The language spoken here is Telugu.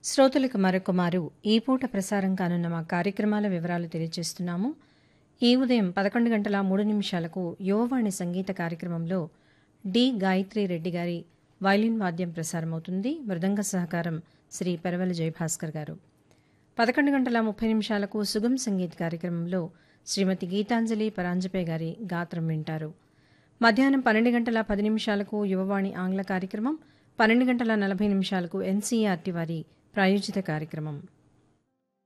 శ్రోతలకు మరొక మారు ఈ పూట ప్రసారం కానున్న మా కార్యక్రమాల వివరాలు తెలియజేస్తున్నాము ఈ ఉదయం పదకొండు గంటల మూడు నిమిషాలకు యువవాణి సంగీత కార్యక్రమంలో డి గాయత్రి రెడ్డి గారి వైలిన్ వాద్యం ప్రసారమవుతుంది మృదంగ సహకారం శ్రీ పెరవల జయభాస్కర్ గారు పదకొండు గంటల ముప్పై నిమిషాలకు సుగం సంగీత్ కార్యక్రమంలో శ్రీమతి గీతాంజలి పరాంజపే గారి గాత్రం వింటారు మధ్యాహ్నం పన్నెండు గంటల పది నిమిషాలకు యువవాణి ఆంగ్ల కార్యక్రమం పన్నెండు గంటల నలభై నిమిషాలకు ఎన్సీఆర్టీ వారి ప్రాయోజిత కార్యక్రమం